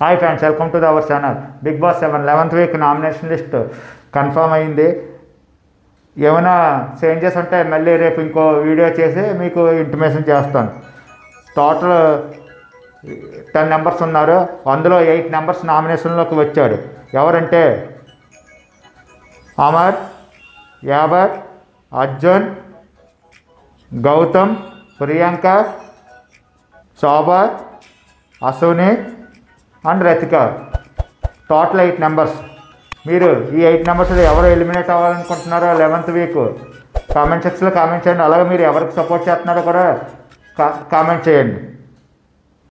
hi friends welcome to the our channel Bigg Boss seven eleventh week nomination list confirm అయింది ఏమైనా changes ఉంటే మళ్ళీ రేపు ఇంకో వీడియో చేసి మీకు ఇంటిమేషన్ చేస్తాను టోటల్ టెన్ నెంబర్స్ ఉన్నారు అందులో ఎయిట్ నెంబర్స్ నామినేషన్లోకి వచ్చాడు ఎవరంటే Amar Yawar Arjun Gautham Priyanka Shobha Ashwini and Rathika total eight numbers మీరు ఈ ఎయిట్ నెంబర్స్లో ఎవరు ఎలిమినేట్ అవ్వాలనుకుంటున్నారో లెవెన్త్ వీక్ కామెంట్ సెక్షన్లో కామెంట్ చేయండి అలాగే మీరు ఎవరికి సపోర్ట్ చేస్తున్నారో కూడా కా కామెంట్ చేయండి